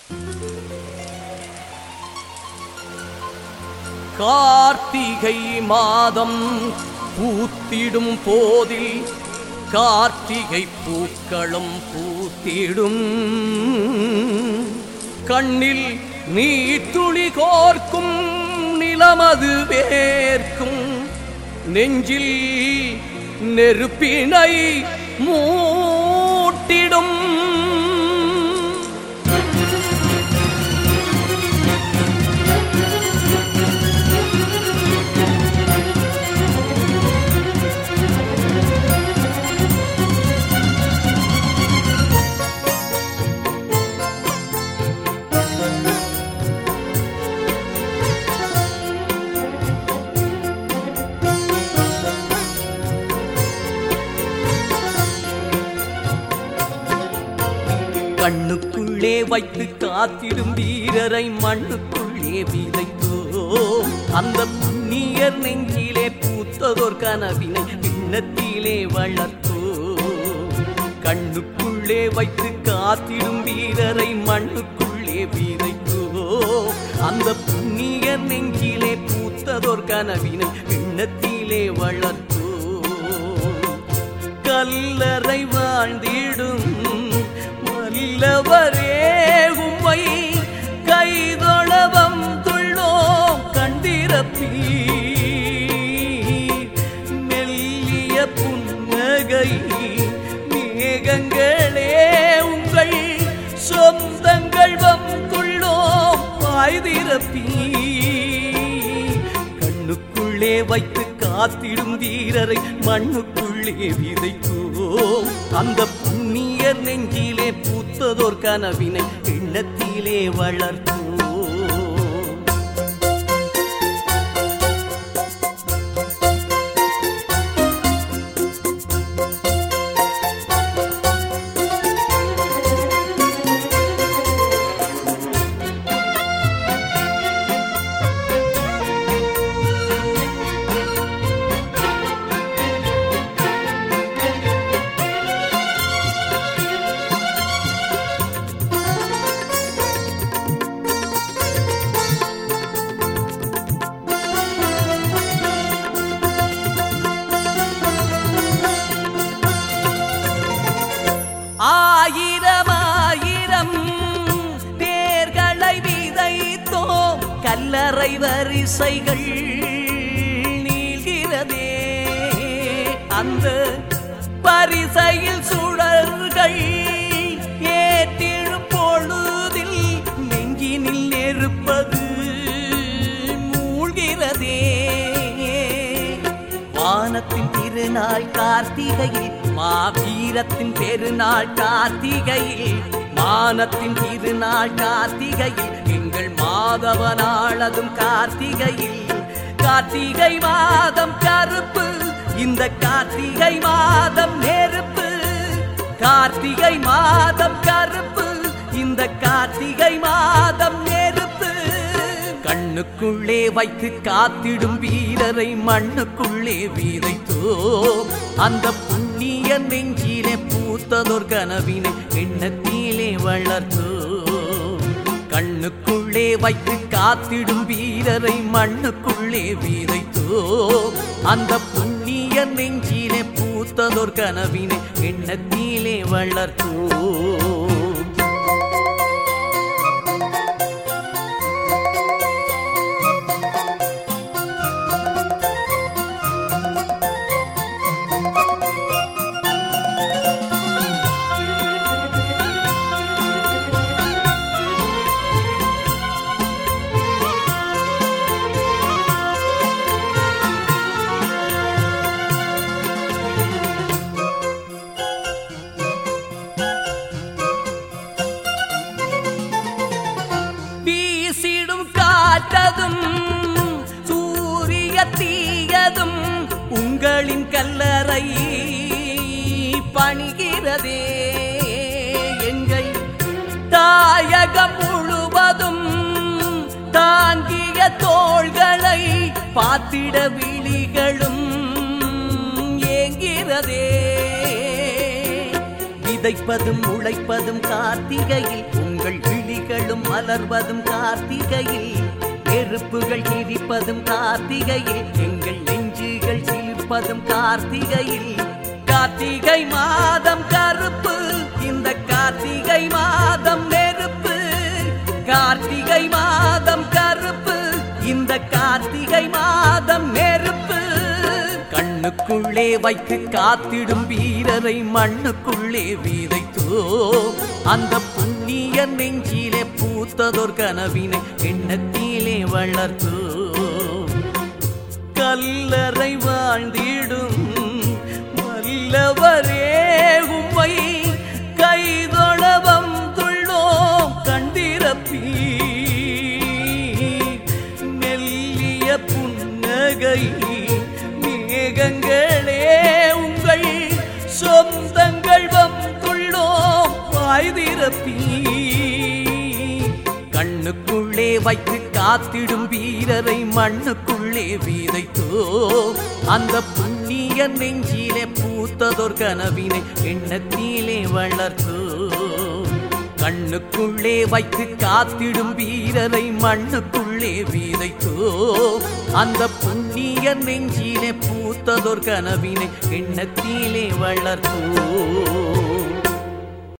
கார்த்திகை மாதம் பூத்திடும் போதில் கார்த்திகை பூக்களும் பூத்திடும் கண்ணில் நீத்துளி கோர்க்கும் நிலமது வேர்க்கும் நெஞ்சில் நெருப்பினை மூட்டிடும் கண்ணுக்குள்ளே வைத்து காத்திடும் வீரரை மண்ணுக்குள்ளே விதைத்தோ அந்த புண்ணியர் நெஞ்சிலே பூத்ததோர் கனவினை பின்னத்திலே வளர்த்தோ கண்ணுக்குள்ளே வைத்து காத்திடும் வீரரை மண்ணுக்குள்ளே விதைத்தோ அந்த புண்ணியர் நெஞ்சிலே பூத்ததோர் கனவினை பின்னத்திலே வளர்த்தோ கல்லறை வாழ்ந்திடும் வல்லவரே உம்மை கைதொழவம் துள்ளோம் கண்டிரப்பீ மெல்லிய புன்னகை மேகங்களே உங்கள் சொந்தங்கள் வந்துள்ளோம் வாய்திரப்பீ கண்ணுக்குள்ளே வைத்து காத்திடும் வீரரை மண்ணுக்குள்ளே விதைத்தோம் அந்த புண்ணியர் நெஞ்சிலே பூத்ததோர் கனவினை எண்ணத்திலே வளர்த்தோம் ஆயிரம் ஆயிரம் பேர்களை விதைத்தோம் கல்லறை வரிசைகள் நீள்கிறதே அந்த பரிசையில் சுடர்கள் ஏற்றிடும் பொழுதில் நெஞ்சினில் நெருப்பது மூழ்கிறதே வானத்தின் திருநாள் கார்த்திகையில் மாவீரத்தின் பெருநாள் கார்த்திகையில் மானத்தின் திருநாள் கார்த்திகையில் எங்கள் மாதவனாளதும் கார்த்திகையில் கார்த்திகை மாதம் கருப்பு இந்த கார்த்திகை மாதம் நெருப்பு கார்த்திகை மாதம் கருப்பு இந்த கார்த்திகை மாதம் நெருப்பு கண்ணுக்குள்ளே வைத்து காத்திடும் வீரரை மண்ணுக்குள்ளே விதைத்தோ அந்த புண்ணிய நெஞ்சிலே பூத்ததோர் கனவினை எண்ணத்திலே வளர்த்தோ கண்ணுக்குள்ளே வைத்து காத்திடும் வீரரை மண்ணுக்குள்ளே விதைத்தோ அந்த புண்ணிய நெஞ்சிலே பூத்ததோர் கனவினை எண்ணத்திலே வளர்த்தோ வீசிடும் காற்றதும் சூரிய தீயதும் உங்களின் கல்லறை பணிகிறதே எங்கள் தாயகம் முழுவதும் தாங்கிய தோள்களை பார்த்திட விழிகளும் ஏங்கிறதே விதைப்பதும் உழைப்பதும் கார்த்திகையில் உங்கள் உங்கள் விழிகளும் மலர்வதும் கார்த்திகையில் நெருப்புகள் எரிப்பதும் கார்த்திகையில் எங்கள் நெஞ்சுகள் சிலிர்ப்பதும் கார்த்திகையில் கார்த்திகை மாதம் கருப்பு இந்த கார்த்திகை மாதம் நெருப்பு கார்த்திகை மாதம் கருப்பு இந்த கார்த்திகை மாதம் நெருப்பு கண்ணுக்குள்ளே வைத்து காத்திடும் வீரரை மண்ணுக்குள்ளே விதைத்தோ அந்த புண்ணிய நெஞ்சிலே பூத்ததோர் கனவினை எண்ணத்திலே வளர்த்தோ கல்லறை வாழ்ந்திடும் வல்லவரே உம்மை கைதொழ வந்துள்ளோம் கண்டிரப்பீ மெல்லிய புன்னகை மேகங்களே உங்கள் சொந்தங்கள் வந்துள்ளோம் வாய்திரப்பீ கண்ணுக்குள்ளே வைத்து காத்திடும் வீரரை மண்ணுக்குள்ளே விதைத்தோ அந்த புண்ணிய நெஞ்சிலே பூத்ததோர் கனவினை எண்ணத்திலே வளர்த்தோ கண்ணுக்குள்ளே வைத்து காத்திடும் வீரரை மண்ணுக்குள்ளே விதைத்தோ அந்த புண்ணிய நெஞ்சிலே பூத்ததோர் கனவினை எண்ணத்திலே வளர்த்தோ